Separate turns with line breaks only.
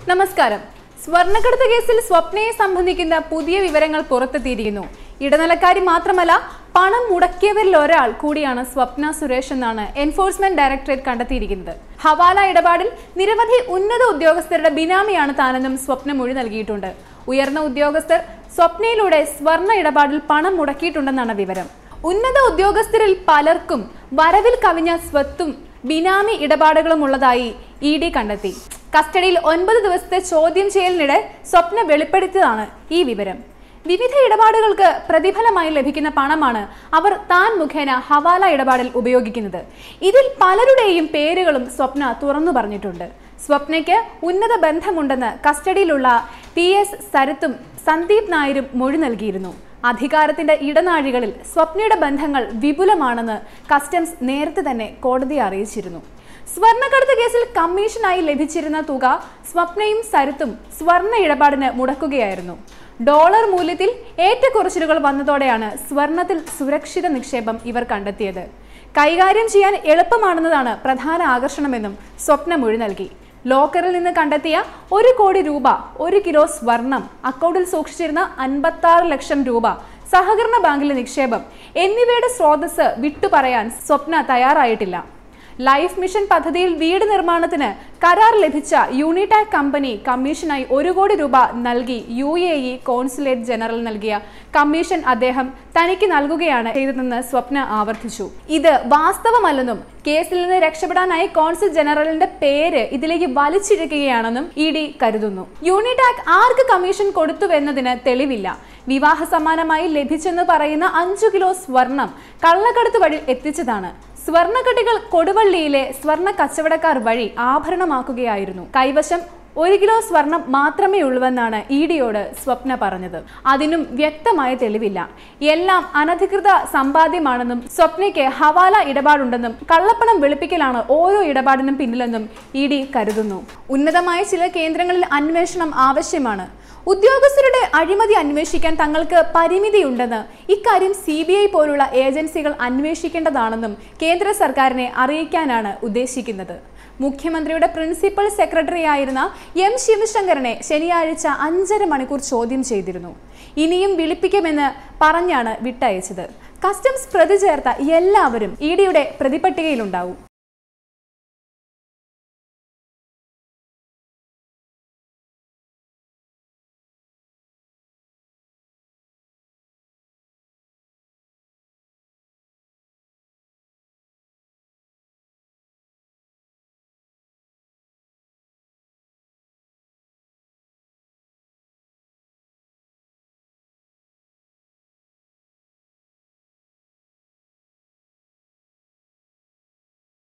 നമസ്കാരം സ്വർണ്ണക്കടത്ത് കേസിൽ സ്വപ്നയെ സംബന്ധിക്കുന്ന പുതിയ വിവരങ്ങൾ പുറത്തെത്തിയിരിക്കുന്നു ഇടനിലക്കാരി മാത്രമല്ല പണം മുടക്കിയവരിൽ ഒരാൾ കൂടിയാണ് സ്വപ്ന സുരേഷ് എന്നാണ് എൻഫോഴ്സ്മെന്റ് ഡയറക്ടറേറ്റ് കണ്ടെത്തിയിരിക്കുന്നത് ഹവാല ഇടപാടിൽ നിരവധി ഉന്നത ഉദ്യോഗസ്ഥരുടെ ബിനാമിയാണ് താനെന്നും സ്വപ്ന മൊഴി നൽകിയിട്ടുണ്ട് ഉയർന്ന ഉദ്യോഗസ്ഥർ സ്വപ്നയിലൂടെ സ്വർണ്ണ ഇടപാടിൽ പണം മുടക്കിയിട്ടുണ്ടെന്നാണ് വിവരം ഉന്നത ഉദ്യോഗസ്ഥരിൽ പലർക്കും വരവിൽ കവിഞ്ഞ സ്വത്തും ബിനാമി ഇടപാടുകളും ഉള്ളതായി ഇ ഡി കണ്ടെത്തി കസ്റ്റഡിയിൽ ഒൻപത് ദിവസത്തെ ചോദ്യം ചെയ്യലിനിടെ സ്വപ്ന വെളിപ്പെടുത്തിയതാണ് ഈ വിവരം വിവിധ ഇടപാടുകൾക്ക് പ്രതിഫലമായി ലഭിക്കുന്ന പണമാണ് അവർ താൻ മുഖേന ഹവാല ഇടപാടിൽ ഉപയോഗിക്കുന്നത് ഇതിൽ പലരുടെയും പേരുകളും സ്വപ്ന തുറന്നു പറഞ്ഞിട്ടുണ്ട് സ്വപ്നയ്ക്ക് ഉന്നത ബന്ധമുണ്ടെന്ന് കസ്റ്റഡിയിലുള്ള പി എസ് സരത്തും സന്ദീപ് നായരും മൊഴി നൽകിയിരുന്നു അധികാരത്തിന്റെ ഇടനാഴികളിൽ സ്വപ്നയുടെ ബന്ധങ്ങൾ വിപുലമാണെന്ന് കസ്റ്റംസ് നേരത്തെ തന്നെ കോടതിയെ അറിയിച്ചിരുന്നു സ്വർണ്ണക്കടത്ത് കേസിൽ കമ്മീഷനായി ലഭിച്ചിരുന്ന തുക സ്വപ്നയും സരിത്തും സ്വർണ്ണ ഇടപാടിന് മുടക്കുകയായിരുന്നു ഡോളർ മൂല്യത്തിൽ ഏറ്റക്കുറച്ചിലുകൾ വന്നതോടെയാണ് സ്വർണത്തിൽ സുരക്ഷിത നിക്ഷേപം ഇവർ കണ്ടെത്തിയത് കൈകാര്യം ചെയ്യാൻ എളുപ്പമാണെന്നതാണ് പ്രധാന ആകർഷണമെന്നും സ്വപ്ന മൊഴി നൽകി ലോക്കറിൽ നിന്ന് കണ്ടെത്തിയ ഒരു കോടി രൂപ ഒരു കിലോ സ്വർണം അക്കൗണ്ടിൽ സൂക്ഷിച്ചിരുന്ന അൻപത്തി ലക്ഷം രൂപ സഹകരണ ബാങ്കിലെ നിക്ഷേപം എന്നിവയുടെ സ്രോതസ് വിട്ടുപറയാൻ സ്വപ്ന തയ്യാറായിട്ടില്ല ലൈഫ് മിഷൻ പദ്ധതിയിൽ വീട് നിർമ്മാണത്തിന് കരാർ ലഭിച്ച യൂണിടാക് കമ്പനി കമ്മീഷനായി ഒരു കോടി രൂപ നൽകി U A E consulate general നൽകിയ കമ്മീഷൻ അദ്ദേഹം തനിക്ക് നൽകുകയാണ് ചെയ്തതെന്ന് സ്വപ്ന ആവർത്തിച്ചു ഇത് വാസ്തവമല്ലെന്നും കേസിൽ നിന്ന് രക്ഷപ്പെടാനായി കോൺസുൽ ജനറലിന്റെ പേര് ഇതിലേക്ക് വലിച്ചിഴക്കുകയാണെന്നും ഇ ഡി കരുതുന്നു യൂണിടാക് ആർക്ക് കമ്മീഷൻ കൊടുത്തുവെന്നതിന് തെളിവില്ല വിവാഹ സമ്മാനമായി ലഭിച്ചെന്ന് പറയുന്ന അഞ്ചു കിലോ സ്വർണം കള്ളക്കടത്ത് വഴി എത്തിച്ചതാണ് സ്വർണ്ണക്കട്ടികൾ കൊടുവള്ളിയിലെ സ്വർണ്ണ കച്ചവടക്കാർ വഴി ആഭരണമാക്കുകയായിരുന്നു കൈവശം ഒരു കിലോ സ്വർണം മാത്രമേ ഉള്ളുവെന്നാണ് ഇ ഡിയോട് സ്വപ്ന പറഞ്ഞത് അതിനും വ്യക്തമായ തെളിവില്ല എല്ലാം അനധികൃത സമ്പാദ്യമാണെന്നും സ്വപ്നയ്ക്ക് ഹവാല ഇടപാടുണ്ടെന്നും കള്ളപ്പണം വെളുപ്പിക്കലാണ് ഓരോ ഇടപാടിനും പിന്നിലെന്നും ഇ ഡി കരുതുന്നു ഉന്നതമായ ചില കേന്ദ്രങ്ങളിൽ അന്വേഷണം ആവശ്യമാണ് ഉദ്യോഗസ്ഥരുടെ അഴിമതി അന്വേഷിക്കാൻ തങ്ങൾക്ക് പരിമിതിയുണ്ടെന്ന് ഇക്കാര്യം സി ബി ഐ പോലുള്ള ഏജൻസികൾ അന്വേഷിക്കേണ്ടതാണെന്നും കേന്ദ്ര സർക്കാരിനെ അറിയിക്കാനാണ് ഉദ്ദേശിക്കുന്നത് മുഖ്യമന്ത്രിയുടെ പ്രിൻസിപ്പൽ സെക്രട്ടറി ആയിരുന്ന എം ശിവശങ്കരനെ ശനിയാഴ്ച അഞ്ചര മണിക്കൂർ ചോദ്യം ചെയ്തിരുന്നു ഇനിയും വിളിപ്പിക്കുമെന്ന് പറഞ്ഞാണ് വിട്ടയച്ചത് കസ്റ്റംസ് പ്രതി ചേർത്ത എല്ലാവരും ഇ ഡിയുടെ പ്രതിപട്ടികയിലുണ്ടാവും